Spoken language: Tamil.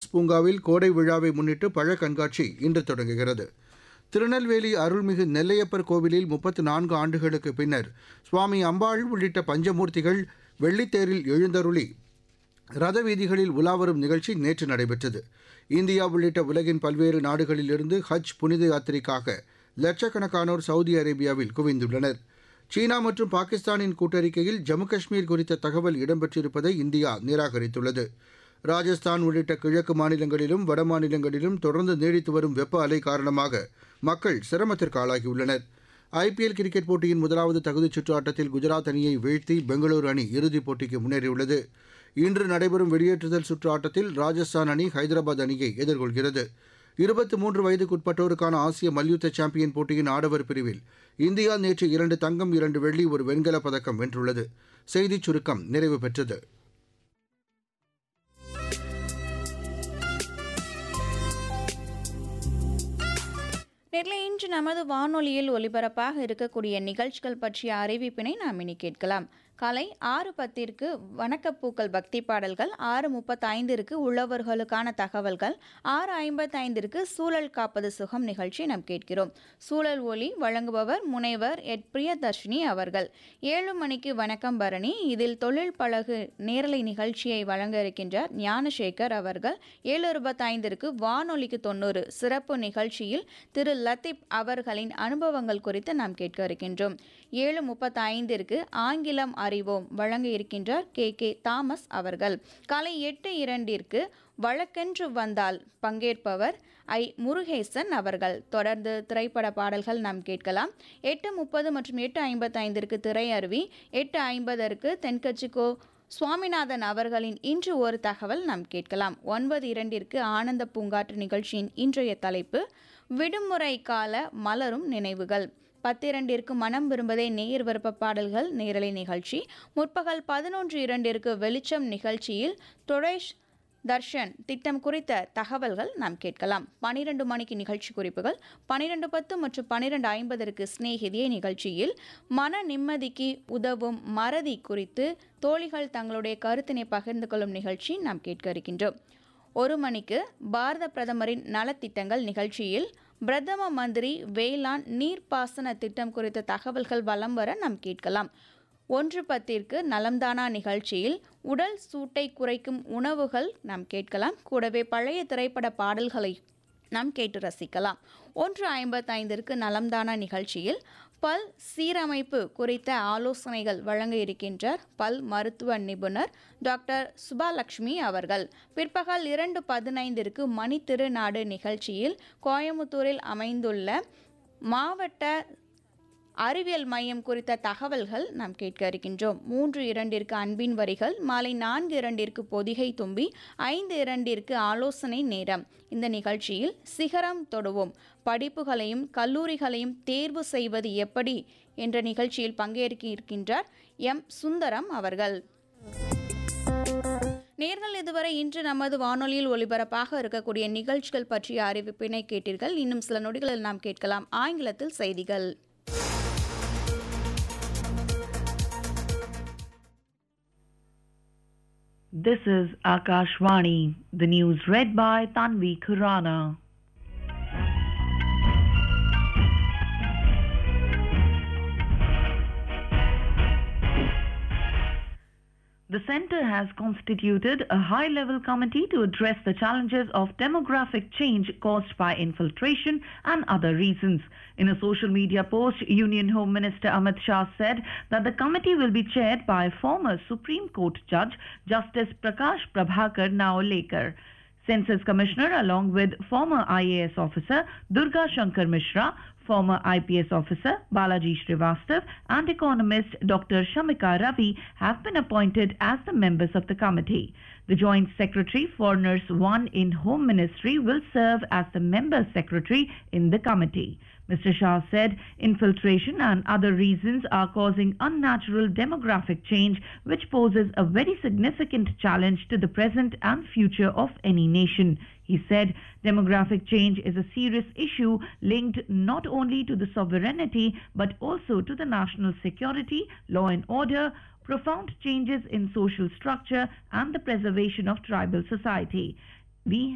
ஆர்ட்ஸ் பூங்காவில் கோடை விழாவை முன்னிட்டு பழ கண்காட்சி இன்று தொடங்குகிறது திருநெல்வேலி அருள்மிகு நெல்லையப்பர் கோவிலில் முப்பத்து நான்கு ஆண்டுகளுக்கு பின்னர் சுவாமி அம்பாள் உள்ளிட்ட பஞ்சமூர்த்திகள் வெள்ளித்தேரில் எழுந்தருளி ரத வீதிகளில் உலாவரும் நிகழ்ச்சி நேற்று நடைபெற்றது இந்தியா உள்ளிட்ட உலகின் பல்வேறு நாடுகளிலிருந்து ஹஜ் புனித யாத்திரைக்காக லட்சக்கணக்கானோர் சவுதி அரேபியாவில் குவிந்துள்ளனர் சீனா மற்றும் பாகிஸ்தானின் கூட்டறிக்கையில் ஜம்மு காஷ்மீர் குறித்த தகவல் இடம்பெற்றிருப்பதை இந்தியா நிராகரித்துள்ளது ராஜஸ்தான் உள்ளிட்ட கிழக்கு மாநிலங்களிலும் வட மாநிலங்களிலும் தொடர்ந்து நீடித்து வரும் வெப்ப அலை காரணமாக மக்கள் சிரமத்திற்கு ஆளாகியுள்ளனர் ஐபிஎல் கிரிக்கெட் போட்டியின் முதலாவது தகுதிச் சுற்று ஆட்டத்தில் குஜராத் அணியை வீழ்த்தி பெங்களூரு அணி இறுதிப் போட்டிக்கு முன்னேறியுள்ளது இன்று நடைபெறும் வெளியேற்றுதல் சுற்று ஆட்டத்தில் ராஜஸ்தான் அணி ஹைதராபாத் அணியை எதிர்கொள்கிறது இருபத்தி மூன்று வயதுக்குட்பட்டோருக்கான ஆசிய மல்யுத்த சாம்பியன் போட்டியின் ஆடவர் பிரிவில் இந்தியா நேற்று இரண்டு தங்கம் இரண்டு வெள்ளி ஒரு வெண்கலப் பதக்கம் வென்றுள்ளது செய்திச் சுருக்கம் நிறைவு பெற்றது நெல்லை இன்று நமது வானொலியில் ஒலிபரப்பாக இருக்கக்கூடிய நிகழ்ச்சிகள் பற்றிய அறிவிப்பினை நாம் இனி கேட்கலாம் காலை ஆறு பத்திற்கு வணக்கப்பூக்கள் பக்தி பாடல்கள் ஆறு முப்பத்தைந்திற்கு உள்ளவர்களுக்கான தகவல்கள் ஆறு ஐம்பத்தைந்திற்கு சூழல் காப்பது சுகம் நிகழ்ச்சி நாம் கேட்கிறோம் சூழல் ஒளி வழங்குபவர் முனைவர் எட் பிரியதர்ஷினி அவர்கள் ஏழு மணிக்கு வணக்கம் பரணி இதில் தொழில் பழகு நேரலை நிகழ்ச்சியை வழங்க இருக்கின்றார் ஞானசேகர் அவர்கள் ஏழு இருபத்தைந்திற்கு வானொலிக்கு தொண்ணூறு சிறப்பு நிகழ்ச்சியில் திரு லத்தீப் அவர்களின் அனுபவங்கள் குறித்து நாம் கேட்க இருக்கின்றோம் ஏழு முப்பத்தைந்திற்கு ஆங்கிலம் அறிவோம் வழங்க இருக்கின்றார் கே கே தாமஸ் அவர்கள் காலை எட்டு இரண்டிற்கு வழக்கென்று வந்தால் பங்கேற்பவர் ஐ முருகேசன் அவர்கள் தொடர்ந்து திரைப்பட பாடல்கள் நாம் கேட்கலாம் எட்டு முப்பது மற்றும் எட்டு ஐம்பத்தைந்திற்கு திரையருவி எட்டு ஐம்பதற்கு தென்கட்சிக்கோ சுவாமிநாதன் அவர்களின் இன்று ஒரு தகவல் நாம் கேட்கலாம் ஒன்பது இரண்டிற்கு ஆனந்த பூங்காற்று நிகழ்ச்சியின் இன்றைய தலைப்பு விடுமுறை கால மலரும் நினைவுகள் பத்திரண்டிற்கு மனம் விரும்பதே நேர் விருப்ப பாடல்கள் நேரலை நிகழ்ச்சி முற்பகல் பதினொன்று இரண்டிற்கு வெளிச்சம் நிகழ்ச்சியில் தொடேஷ் தர்ஷன் திட்டம் குறித்த தகவல்கள் நாம் கேட்கலாம் பனிரெண்டு மணிக்கு நிகழ்ச்சி குறிப்புகள் பனிரெண்டு பத்து மற்றும் பனிரெண்டு ஐம்பதற்கு சிநேகிதிய நிகழ்ச்சியில் மன நிம்மதிக்கு உதவும் மறதி குறித்து தோழிகள் தங்களுடைய கருத்தினை பகிர்ந்து கொள்ளும் நிகழ்ச்சி நாம் கேட்க இருக்கின்றோம் ஒரு மணிக்கு பாரத பிரதமரின் நலத்திட்டங்கள் நிகழ்ச்சியில் பிரதம மந்திரி வேளாண் நீர்ப்பாசன திட்டம் குறித்த தகவல்கள் வலம் வர நாம் கேட்கலாம் ஒன்று பத்திற்கு நலம்தானா நிகழ்ச்சியில் உடல் சூட்டை குறைக்கும் உணவுகள் நாம் கேட்கலாம் கூடவே பழைய திரைப்பட பாடல்களை நாம் கேட்டு ரசிக்கலாம் ஒன்று ஐம்பத்தைந்திற்கு நலம்தானா நிகழ்ச்சியில் பல் சீரமைப்பு குறித்த ஆலோசனைகள் வழங்க இருக்கின்றார் பல் மருத்துவ நிபுணர் டாக்டர் சுபாலட்சுமி அவர்கள் பிற்பகல் இரண்டு பதினைந்திற்கு மணி திருநாடு நிகழ்ச்சியில் கோயமுத்தூரில் அமைந்துள்ள மாவட்ட அறிவியல் மையம் குறித்த தகவல்கள் நாம் கேட்க இருக்கின்றோம் மூன்று இரண்டிற்கு அன்பின் வரிகள் மாலை நான்கு இரண்டிற்கு பொதிகை தும்பி ஐந்து இரண்டிற்கு ஆலோசனை நேரம் இந்த நிகழ்ச்சியில் சிகரம் தொடுவோம் படிப்புகளையும் கல்லூரிகளையும் தேர்வு செய்வது எப்படி என்ற நிகழ்ச்சியில் பங்கேற்க இருக்கின்றார் எம் சுந்தரம் அவர்கள் நேர்கள் இதுவரை இன்று நமது வானொலியில் ஒலிபரப்பாக இருக்கக்கூடிய நிகழ்ச்சிகள் பற்றிய அறிவிப்பினை கேட்டீர்கள் இன்னும் சில நொடிகளில் நாம் கேட்கலாம் ஆங்கிலத்தில் செய்திகள் This is Akashvani, the news read by Tanvi Khurana. The Centre has constituted a high level committee to address the challenges of demographic change caused by infiltration and other reasons. In a social media post, Union Home Minister Amit Shah said that the committee will be chaired by former Supreme Court Judge Justice Prakash Prabhakar Naolekar. Census Commissioner, along with former IAS officer Durga Shankar Mishra, former IPS officer Balaji Srivastav, and economist Dr. Shamika Ravi have been appointed as the members of the committee. The Joint Secretary for Nurse 1 in Home Ministry will serve as the member secretary in the committee. Mr. Shah said infiltration and other reasons are causing unnatural demographic change, which poses a very significant challenge to the present and future of any nation. He said demographic change is a serious issue linked not only to the sovereignty but also to the national security, law and order, profound changes in social structure, and the preservation of tribal society. We